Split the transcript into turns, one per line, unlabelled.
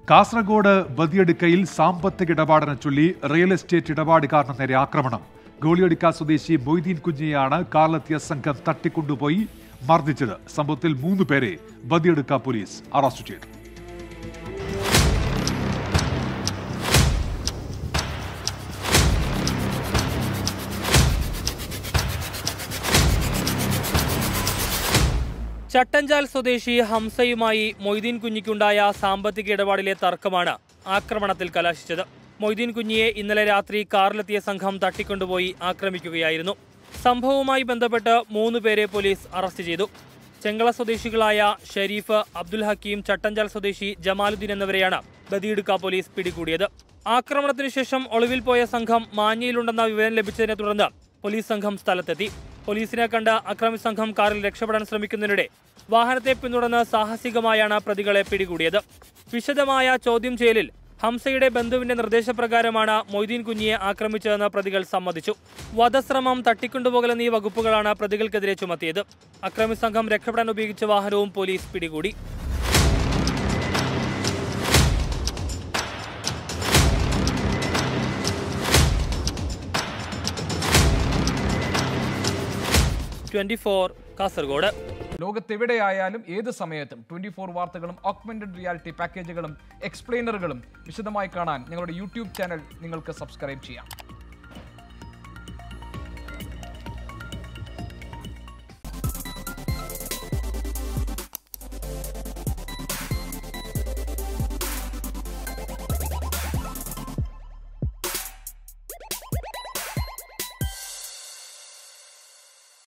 കാസർഗോഡ് ബദിയടുക്കയിൽ സാമ്പത്തിക ഇടപാടിനെ ചൊല്ലി real estate ഇടപാടുകാരന് നേരെ ആക്രമണം ഗോളിയടുക്ക സ്വദേശി മൊയ്തീൻ കുഞ്ഞിയെയാണ് കാറിലെത്തിയ സംഘം തട്ടിക്കൊണ്ടുപോയി മർദ്ദിച്ചത് സംഭവത്തിൽ മൂന്ന് പേരെ ബദിയടുക്ക പോലീസ് അറസ്റ്റ് ചെയ്തു
ചട്ടഞ്ചാൽ സ്വദേശി ഹംസയുമായി മൊയ്തീൻ കുഞ്ഞിക്കുണ്ടായ സാമ്പത്തിക ഇടപാടിലെ തർക്കമാണ് ആക്രമണത്തിൽ കലാശിച്ചത് മൊയ്തീൻ കുഞ്ഞിയെ ഇന്നലെ രാത്രി കാറിലെത്തിയ സംഘം തട്ടിക്കൊണ്ടുപോയി ആക്രമിക്കുകയായിരുന്നു സംഭവവുമായി ബന്ധപ്പെട്ട് മൂന്ന് പേരെ പോലീസ് അറസ്റ്റ് ചെയ്തു ചെങ്കള സ്വദേശികളായ ഷെരീഫ് അബ്ദുൽ ഹക്കീം ചട്ടഞ്ചാൽ സ്വദേശി ജമാലുദ്ദീൻ എന്നിവരെയാണ് ബദിയിടുക്ക പോലീസ് പിടികൂടിയത് ആക്രമണത്തിനു ശേഷം ഒളിവിൽ പോയ സംഘം മാഞ്ഞിയിലുണ്ടെന്ന വിവരം ലഭിച്ചതിനെ തുടർന്ന് പോലീസ് സംഘം സ്ഥലത്തെത്തി പോലീസിനെ കണ്ട അക്രമി സംഘം കാറിൽ രക്ഷപ്പെടാൻ ശ്രമിക്കുന്നതിനിടെ വാഹനത്തെ പിന്തുടർന്ന് സാഹസികമായാണ് പ്രതികളെ പിടികൂടിയത് വിശദമായ ചോദ്യം ചെയ്യലിൽ ഹംസയുടെ ബന്ധുവിന്റെ നിർദ്ദേശപ്രകാരമാണ് മൊയ്തീൻ കുഞ്ഞിയെ ആക്രമിച്ചതെന്ന് പ്രതികൾ സമ്മതിച്ചു വധശ്രമം തട്ടിക്കൊണ്ടുപോകൽ എന്നീ വകുപ്പുകളാണ് പ്രതികൾക്കെതിരെ ചുമത്തിയത് അക്രമി സംഘം രക്ഷപ്പെടാൻ ഉപയോഗിച്ച വാഹനവും പോലീസ് പിടികൂടി ട്വന്റി ഫോർ കാസർഗോഡ്
ലോകത്തെവിടെയായാലും ഏത് സമയത്തും ട്വന്റി ഫോർ വാർത്തകളും ഓഗ്മെന്റഡ് റിയാലിറ്റി പാക്കേജുകളും എക്സ്പ്ലെയിനറുകളും വിശദമായി കാണാൻ ഞങ്ങളുടെ യൂട്യൂബ് ചാനൽ നിങ്ങൾക്ക് സബ്സ്ക്രൈബ് ചെയ്യാം